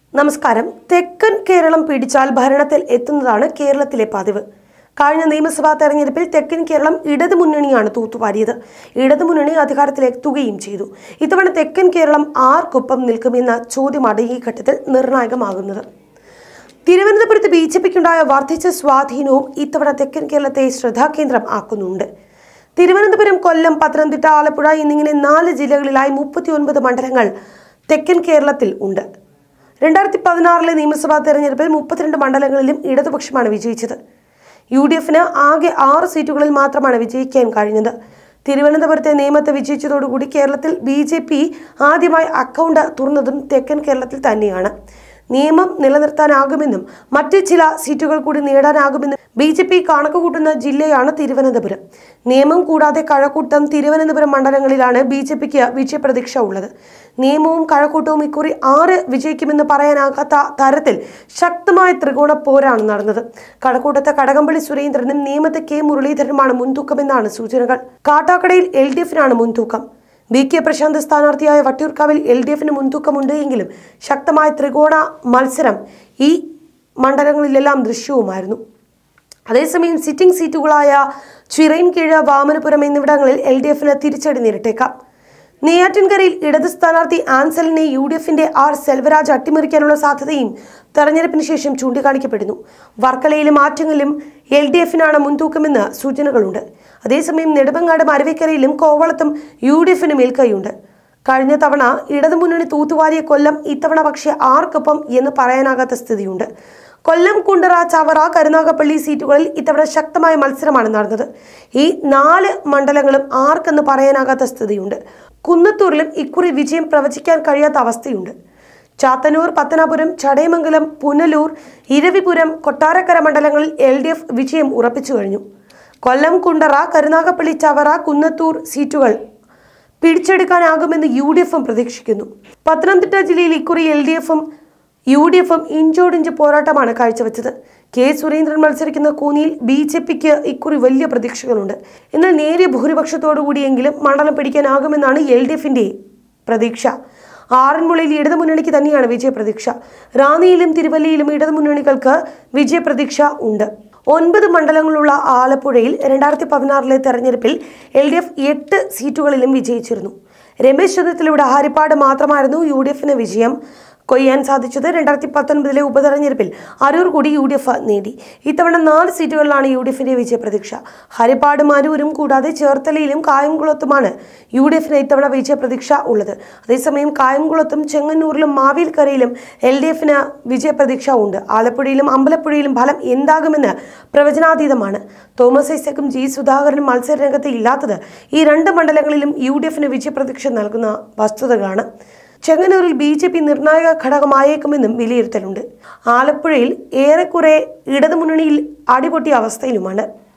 നമസ്കാരം തെക്കൻ കേരളം പിടിച്ചാൽ ഭരണത്തിൽ എത്തുന്നതാണ് കേരളത്തിലെ പതിവ് കഴിഞ്ഞ നിയമസഭാ തെരഞ്ഞെടുപ്പിൽ തെക്കൻ കേരളം ഇടതുമുന്നണിയാണ് തൂത്തുവാരിയത് ഇടതുമുന്നണി അധികാരത്തിലെത്തുകയും ചെയ്തു ഇത്തവണ തെക്കൻ കേരളം ആർക്കൊപ്പം നിൽക്കുമെന്ന ചോദ്യമാണ് ഈ ഘട്ടത്തിൽ നിർണായകമാകുന്നത് തിരുവനന്തപുരത്ത് ബി ജെ പിക്കുണ്ടായ വർദ്ധിച്ച സ്വാധീനവും ഇത്തവണ തെക്കൻ കേരളത്തെ ശ്രദ്ധാകേന്ദ്രം ആക്കുന്നുണ്ട് തിരുവനന്തപുരം കൊല്ലം പത്തനംതിട്ട ആലപ്പുഴ എന്നിങ്ങനെ നാല് ജില്ലകളിലായി മുപ്പത്തി ഒൻപത് മണ്ഡലങ്ങൾ തെക്കൻ കേരളത്തിൽ ഉണ്ട് രണ്ടായിരത്തി പതിനാറിലെ നിയമസഭാ തെരഞ്ഞെടുപ്പിൽ മുപ്പത്തിരണ്ട് മണ്ഡലങ്ങളിലും ഇടതുപക്ഷമാണ് വിജയിച്ചത് യു ഡി എഫിന് ആകെ ആറ് സീറ്റുകളിൽ മാത്രമാണ് വിജയിക്കാൻ കഴിഞ്ഞത് തിരുവനന്തപുരത്തെ നിയമത്തെ വിജയിച്ചതോടുകൂടി കേരളത്തിൽ ബി ജെ പി ആദ്യമായി അക്കൗണ്ട് തുറന്നതും തെക്കൻ കേരളത്തിൽ തന്നെയാണ് നിയമം നിലനിർത്താനാകുമെന്നും മറ്റ് ചില സീറ്റുകൾ കൂടി നേടാനാകുമെന്നും ബി ജെ പി കണക്കുകൂട്ടുന്ന ജില്ലയാണ് തിരുവനന്തപുരം നിയമം കൂടാതെ കഴക്കൂട്ടം തിരുവനന്തപുരം മണ്ഡലങ്ങളിലാണ് ബി ജെ പിക്ക് വിജയപ്രതീക്ഷ ഉള്ളത് നിയമവും കഴക്കൂട്ടവും ഇക്കുറി ആറ് വിജയിക്കുമെന്ന് പറയാനാകാത്ത തരത്തിൽ ശക്തമായ ത്രികോണ പോരാണ് നടന്നത് കഴക്കൂട്ടത്തെ കടകംപള്ളി സുരേന്ദ്രനും നിയമത്തെ കെ മുരളീധരനുമാണ് മുൻതൂക്കമെന്നാണ് സൂചനകൾ കാട്ടാക്കടയിൽ എൽ ഡി എഫിനാണ് മുൻതൂക്കം ബി കെ പ്രശാന്ത് സ്ഥാനാർത്ഥിയായ വട്ടിയൂർക്കാവിൽ എൽ ഡി എഫിന് മുൻതൂക്കമുണ്ട് എങ്കിലും ശക്തമായ ത്രികോണ മത്സരം ഈ മണ്ഡലങ്ങളിലെല്ലാം ദൃശ്യവുമായിരുന്നു അതേസമയം സിറ്റിംഗ് സീറ്റുകളായ ചിറയിൻകീഴ് വാമനപുരം എന്നിവിടങ്ങളിൽ എൽ ഡി എഫിന് തിരിച്ചടി നേരിട്ടേക്കാം നെയ്യാറ്റിൻകരയിൽ ഇടത് സ്ഥാനാർത്ഥി ആൻസലിനെ യു ഡി എഫിന്റെ ആർ സെൽവരാജ് അട്ടിമറിക്കാനുള്ള സാധ്യതയും തെരഞ്ഞെടുപ്പിന് ശേഷം ചൂണ്ടിക്കാണിക്കപ്പെടുന്നു വർക്കലയിലും ആറ്റിങ്ങലിലും എൽ ഡി എഫിനാണ് മുൻതൂക്കമെന്ന് സൂചനകളുണ്ട് അതേസമയം നെടുമങ്ങാട് അരുവിക്കരയിലും കോവളത്തും യു ഡി എഫിന് മേൽക്കൈയുണ്ട് കഴിഞ്ഞ തവണ ഇടതുമുന്നണി തൂത്തുവാരിയ കൊല്ലം ഇത്തവണ പക്ഷേ ആർക്കൊപ്പം എന്ന് പറയാനാകാത്ത സ്ഥിതിയുണ്ട് കൊല്ലം കുണ്ടറ ചവറ കരുനാഗപ്പള്ളി സീറ്റുകളിൽ ഇത്തവണ ശക്തമായ മത്സരമാണ് നടന്നത് ഈ നാല് മണ്ഡലങ്ങളും ആർക്കെന്ന് പറയാനാകാത്ത സ്ഥിതിയുണ്ട് കുന്നത്തൂരിലും ഇക്കുറി വിജയം പ്രവചിക്കാൻ കഴിയാത്ത അവസ്ഥയുണ്ട് ചാത്തന്നൂർ പത്തനാപുരം ചടയമംഗലം പുനലൂർ ഇരവിപുരം കൊട്ടാരക്കര മണ്ഡലങ്ങളിൽ എൽ ഡി എഫ് വിജയം ഉറപ്പിച്ചു കഴിഞ്ഞു കൊല്ലം കുണ്ടറ കരുനാഗപ്പള്ളി ചവറ കുന്നത്തൂർ സീറ്റുകൾ പിടിച്ചെടുക്കാനാകുമെന്ന് യു ഡി എഫും പ്രതീക്ഷിക്കുന്നു പത്തനംതിട്ട ജില്ലയിൽ ഇക്കുറി എൽ ഡി എഫും യു ഡി എഫും ഇഞ്ചോടിഞ്ച് പോരാട്ടമാണ് കാഴ്ചവെച്ചത് കെ സുരേന്ദ്രൻ മത്സരിക്കുന്ന കൂനിയിൽ ബി ജെ പിക്ക് ഇക്കുറി വലിയ പ്രതീക്ഷകളുണ്ട് എന്നാൽ നേരിയ ഭൂരിപക്ഷത്തോടുകൂടിയെങ്കിലും മണ്ഡലം പിടിക്കാനാകുമെന്നാണ് എൽ ഡി എഫിന്റെ പ്രതീക്ഷ ആറന്മുളയിൽ ഇടതുമുന്നണിക്ക് തന്നെയാണ് വിജയപ്രതീക്ഷ റാന്നിയിലും തിരുവല്ലയിലും ഇടതുമുന്നണികൾക്ക് വിജയപ്രതീക്ഷ ഉണ്ട് ഒൻപത് മണ്ഡലങ്ങളുള്ള ആലപ്പുഴയിൽ രണ്ടായിരത്തി പതിനാറിലെ തെരഞ്ഞെടുപ്പിൽ എൽ ഡി എഫ് എട്ട് സീറ്റുകളിലും വിജയിച്ചിരുന്നു രമേശ് ചെന്നിത്തലയുടെ ഹരിപ്പാട് മാത്രമായിരുന്നു യു ഡി എഫിന് വിജയം കൊയ്യാൻ സാധിച്ചത് രണ്ടായിരത്തി പത്തൊൻപതിലെ ഉപതെരഞ്ഞെടുപ്പിൽ അരൂർ കൂടി യു ഡി എഫ് നേടി ഇത്തവണ നാല് സീറ്റുകളിലാണ് യു ഡി എഫിന്റെ വിജയപ്രതീക്ഷ ഹരിപ്പാടും അരൂരും കൂടാതെ ചേർത്തലയിലും കായംകുളത്തുമാണ് യു ഡി എഫിന് ഇത്തവണ വിജയപ്രതീക്ഷ ഉള്ളത് അതേസമയം കായംകുളത്തും ചെങ്ങന്നൂരിലും മാവേലിക്കരയിലും എൽ ഡി എഫിന് വിജയപ്രതീക്ഷ ഉണ്ട് ആലപ്പുഴയിലും അമ്പലപ്പുഴയിലും ഫലം എന്താകുമെന്ന് പ്രവചനാതീതമാണ് തോമസ് ഐസക്കും ജി സുധാകരനും മത്സരരംഗത്ത് ഇല്ലാത്തത് ഈ രണ്ട് മണ്ഡലങ്ങളിലും യു ഡി എഫിന് വിജയപ്രതീക്ഷ നൽകുന്ന വസ്തുതകളാണ് ചെങ്ങന്നൂരിൽ ബി ജെ പി നിർണായക ഘടകമായേക്കുമെന്നും വിലയിരുത്തലുണ്ട് ആലപ്പുഴയിൽ ഏറെക്കുറെ ഇടതുമുന്നണിയിൽ അടിപൊട്ടിയ അവസ്ഥയിലുമാണ്